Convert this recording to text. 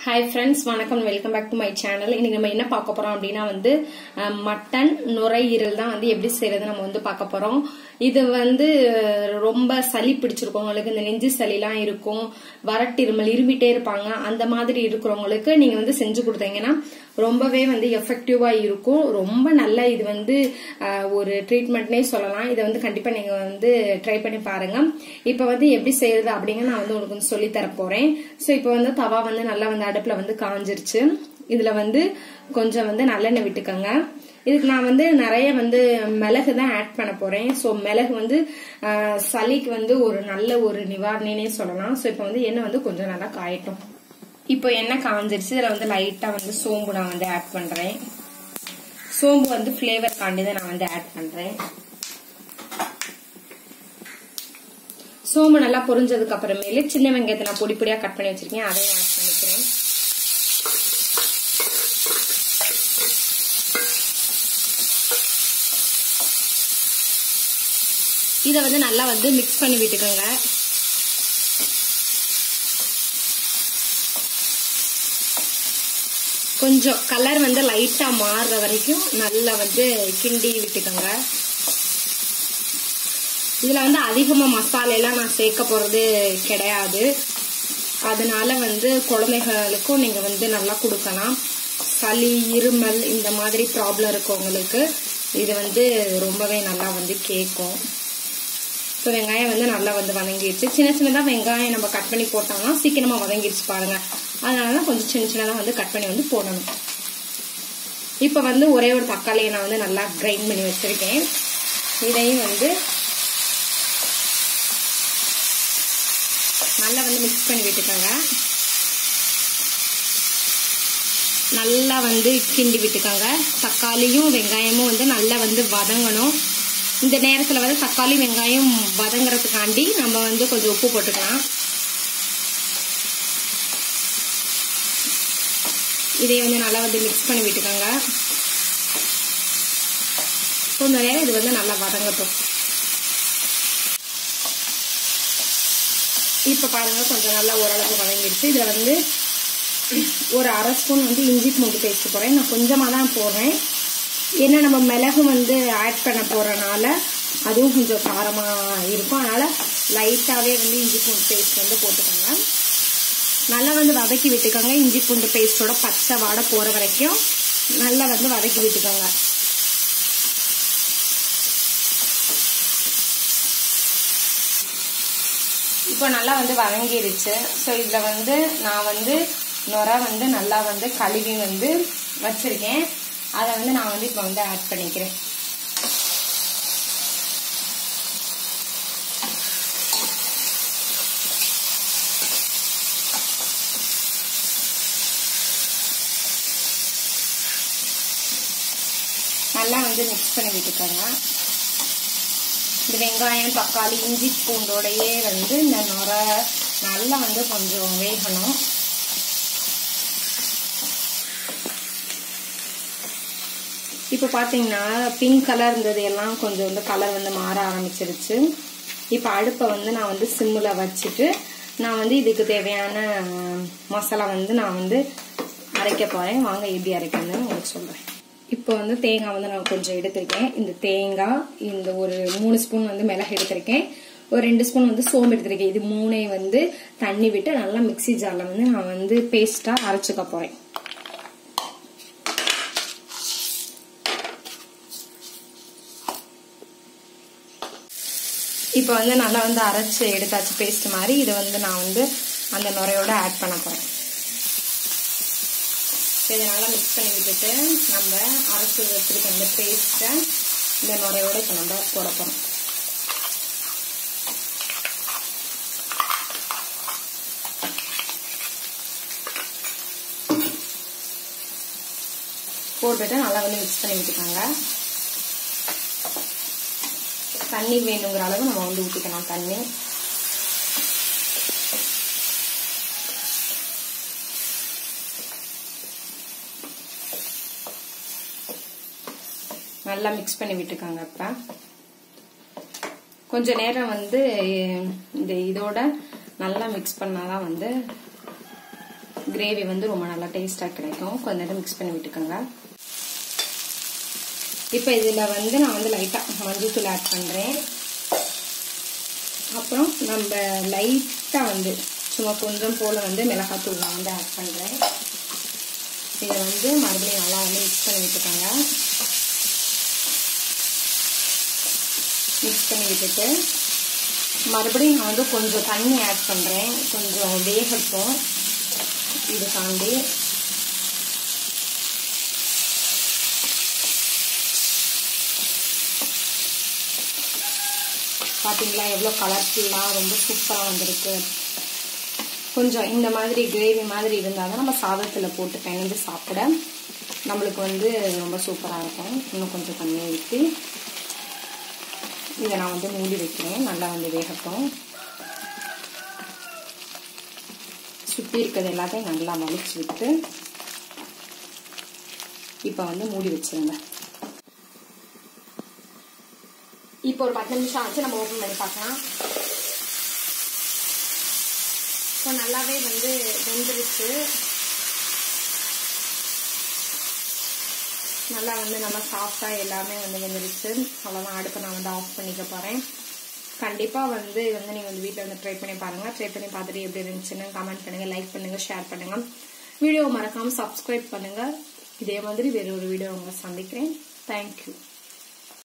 hi friends வணக்கம் welcome back to my channel இன்னைக்கு நம்ம என்ன பார்க்க போறோம் அப்படின்னா வந்து அஹ், மட்டன் நுரையீரல் தான் வந்து எப்படி செய்யறது நம்ம வந்து பார்க்க போறோம் இது வந்து அஹ், ரொம்ப சளி பிடிச்சிருக்கவங்களுக்கு இந்த நெஞ்சு சளிலாம் இருக்கும் வறட்டிருமல் இருமிட்டே இருப்பாங்க அந்த மாதிரி இருக்கிறவங்களுக்கு நீங்க வந்து செஞ்சு கொடுத்தீங்கன்னா ரொம்பவே வந்து எஃபெக்டிவா இருக்கும் ரொம்ப நல்ல இது வந்து அஹ், ஒரு ட்ரீட்மெண்ட்னே சொல்லலாம் இதை வந்து கண்டிப்பா நீங்க வந்து ட்ரை பண்ணி பாருங்க இப்ப வந்து எப்படி செய்யறது அப்படிங்க நான் வந்து உங்களுக்கு வந்து சொல்லி தர போறேன் சோ இப்போ வந்து தவா வந்து நல்லா வந்து அடுப்புல வந்து காஞ்சிருச்சு இதுல வந்து கொஞ்சம் வந்து நல்லெண்ணெய் விட்டுக்கோங்க இதுக்கு நான் வந்து நிறைய வந்து மிளகு தான் ஆட் பண்ண போறேன் ஸோ மிளகு வந்து அஹ், சளிக்கு வந்து ஒரு நல்ல ஒரு நிவாரணினே சொல்லலாம் ஸோ இப்போ வந்து எண்ணெய் வந்து கொஞ்சம் நல்லா காயட்டும் இப்போ எண்ணெய் காஞ்சிருச்சு இதில் வந்து லைட்டாக வந்து சோம்பு நான் வந்து ஆட் பண்ணுறேன் சோம்பு வந்து ஃப்ளேவர் காண்டி தான் நான் வந்து ஆட் பண்ணுறேன் சோம்பு நல்லா பொரிஞ்சதுக்கு அப்புறமேலு சின்ன வெங்காயத்தை நான் பொடி பொடியாக கட் பண்ணி வச்சிருக்கேன் அதையும் ஆட் பண்ணிக்கிறேன் இதை வந்து நல்லா வந்து மிக்ஸ் பண்ணி விட்டுக்கோங்க கொஞ்சம் கலர் வந்து லைட்டா மாறுற வரைக்கும் நல்லா வந்து கிண்டி விட்டுக்கோங்க இதுல வந்து அதிகமா மசாலா எல்லாம் நான் சேர்க்க போறது கிடையாது அதனால வந்து குழந்தைகளுக்கும் நீங்க வந்து நல்லா கொடுக்கலாம் சளி இருமல் இந்த மாதிரி ப்ராப்ளம் இருக்கவங்களுக்கு இது வந்து ரொம்பவே நல்லா வந்து கேட்கும் ஸோ வெங்காயம் வந்து நல்லா வந்து வதங்கிடுச்சு சின்ன சின்னதாக வெங்காயம் நம்ம கட் பண்ணி போட்டோம்னா சீக்கிரமாக வதங்கிடுச்சு பாருங்க அதனால தான் கொஞ்சம் சின்ன சின்னதாக வந்து கட் பண்ணி வந்து போடணும் இப்போ வந்து ஒரே ஒரு தக்காளியை நான் வந்து நல்லா கிரைண்ட் பண்ணி வச்சிருக்கேன் இதையும் வந்து நல்லா வந்து மிக்ஸ் பண்ணி விட்டுக்கோங்க நல்லா வந்து கிண்டி விட்டுக்கோங்க தக்காளியும் வெங்காயமும் வந்து நல்லா வந்து வதங்கணும் இந்த நேரத்தில் வந்து தக்காளி வெங்காயம் வதங்குறதுக்காண்டி நம்ம வந்து கொஞ்சம் உப்பு போட்டுக்கலாம் இதை வந்து நல்லா வந்து மிக்ஸ் பண்ணி விட்டுக்கோங்க கொஞ்ச நேரம் இது வந்து நல்லா வதங்கட்டும் இப்போ பாருங்க கொஞ்சம் நல்லா ஓரளவுக்கு வதங்கிடுச்சு இதில் வந்து ஒரு அரை ஸ்பூன் வந்து இஞ்சி பூண்டு பேஸ்ட் போடுறேன் நான் கொஞ்சமாக தான் போடுறேன் ஏன்னா நம்ம மிளகு வந்து ஆட் பண்ண போகிறனால அதுவும் கொஞ்சம் காரமாக இருக்கும் அதனால் லைட்டாகவே வந்து இஞ்சி பூண்டு பேஸ்ட் வந்து போட்டுக்கோங்க நல்லா வந்து வதக்கி விட்டுக்கோங்க இஞ்சி பூண்டு பேஸ்ட்டோட பச்சை வாடை போகிற வரைக்கும் நல்லா வந்து வதக்கி விட்டுக்கோங்க இப்போ நல்லா வந்து வதங்கிருச்சு ஸோ இதில் வந்து நான் வந்து நுர வந்து நல்லா வந்து கழுவி வந்து வச்சிருக்கேன் அதை வந்து நான் வந்து இப்போ வந்து ஆட் பண்ணிக்கிறேன் நல்லா வந்து மிக்ஸ் பண்ணி விட்டுக்கோங்க இந்த வெங்காயம் தக்காளி இஞ்சி பூண்டோடையே வந்து இந்த நுர நல்லா வந்து கொஞ்சம் வேகணும் இப்போ பார்த்தீங்கன்னா பிங்க் கலர் இருந்தது எல்லாம் கொஞ்சம் வந்து கலர் வந்து மாற ஆரம்பிச்சிருச்சு இப்போ அடுப்பை வந்து நான் வந்து சிம்மில் வச்சுட்டு நான் வந்து இதுக்கு தேவையான மசாலா வந்து நான் வந்து அரைக்க போகிறேன் வாங்க எப்படி அரைக்கணும்னு உங்களுக்கு சொல்கிறேன் இப்போ வந்து தேங்காய் வந்து நான் கொஞ்சம் எடுத்திருக்கேன் இந்த தேங்காய் இந்த ஒரு மூணு ஸ்பூன் வந்து மிளகு எடுத்திருக்கேன் ஒரு ரெண்டு ஸ்பூன் வந்து சோம்பு எடுத்திருக்கேன் இது மூணை வந்து தண்ணி விட்டு நல்லா மிக்சி ஜாரில் வந்து நான் வந்து பேஸ்ட்டாக அரைச்சிக்க போகிறேன் இப்போ வந்து நல்லா வந்து அரைச்சி எடுத்தாச்சு பேஸ்ட் மாதிரி இதை வந்து நான் வந்து அந்த நுரையோட ஆட் பண்ண போகிறேன் இதை நல்லா மிக்ஸ் பண்ணி விட்டுட்டு நம்ம அரைச்சி வச்சிருக்க அந்த பேஸ்ட்டை இந்த நுரையோட இப்போ நம்ம போட போகிறோம் போட்டுட்டு நல்லா வந்து மிக்ஸ் பண்ணி விட்டுக்காங்க தண்ணி வேணுங்கிற அளவு நம்ம வந்து ஊற்றிக்கலாம் தண்ணி நல்லா மிக்ஸ் பண்ணி விட்டுக்காங்க இப்போ கொஞ்ச நேரம் வந்து இந்த இதோட நல்லா மிக்ஸ் பண்ணாதான் வந்து கிரேவி வந்து ரொம்ப நல்லா டேஸ்டா கிடைக்கும் கொஞ்ச நேரம் மிக்ஸ் பண்ணி விட்டுக்கோங்க இப்போ இதில் வந்து நான் வந்து லைட்டாக மஞ்சள் தூள் ஆட் பண்ணுறேன் அப்புறம் நம்ம லைட்டாக வந்து சும்மா கொஞ்சம் போல் வந்து மிளகாத்தூள் நான் வந்து ஆட் பண்ணுறேன் இதை வந்து மறுபடியும் நல்லா வந்து மிக்ஸ் பண்ணி விட்டுக்கோங்க மிக்ஸ் பண்ணி விட்டுட்டு மறுபடியும் நான் வந்து கொஞ்சம் தண்ணி ஆட் பண்ணுறேன் கொஞ்சம் வேகட்டும் இது தாண்டி பார்த்தீங்களா எவ்வளோ கலர்ஃபுல்லாக ரொம்ப சூப்பராக வந்திருக்கு கொஞ்சம் இந்த மாதிரி கிரேவி மாதிரி இருந்தால் தான் நம்ம சாதத்தில் போட்டு பிணைஞ்சு சாப்பிட நம்மளுக்கு வந்து ரொம்ப சூப்பராக இருக்கும் இன்னும் கொஞ்சம் தண்ணியை ஊற்றி இதை நான் வந்து மூடி வைக்கிறேன் நல்லா வந்து வேகட்டும் சுற்றி இருக்கிறது எல்லாத்தையும் நல்லா வலிச்சு விட்டு இப்போ வந்து மூடி வச்சிருங்க இப்போ ஒரு பத்து நிமிஷம் ஆச்சு நம்ம ஓப்பன் பண்ணி பார்க்கலாம் இப்போ நல்லாவே வந்து வெந்துருச்சு நல்லா வந்து நம்ம சாஃப்டாக எல்லாமே வந்து வெந்துருச்சு அவ்வளோதான் அடுப்பை நான் வந்து ஆஃப் பண்ணிக்க போகிறேன் கண்டிப்பாக வந்து இது வந்து நீங்கள் வந்து வீட்டில் வந்து ட்ரை பண்ணி பாருங்கள் ட்ரை பண்ணி பார்த்துட்டு எப்படி இருந்துச்சுன்னு கமெண்ட் பண்ணுங்கள் லைக் பண்ணுங்கள் ஷேர் பண்ணுங்கள் வீடியோ மறக்காமல் சப்ஸ்கிரைப் பண்ணுங்கள் இதே மாதிரி வேற ஒரு வீடியோ உங்களை சந்திக்கிறேன் தேங்க்யூ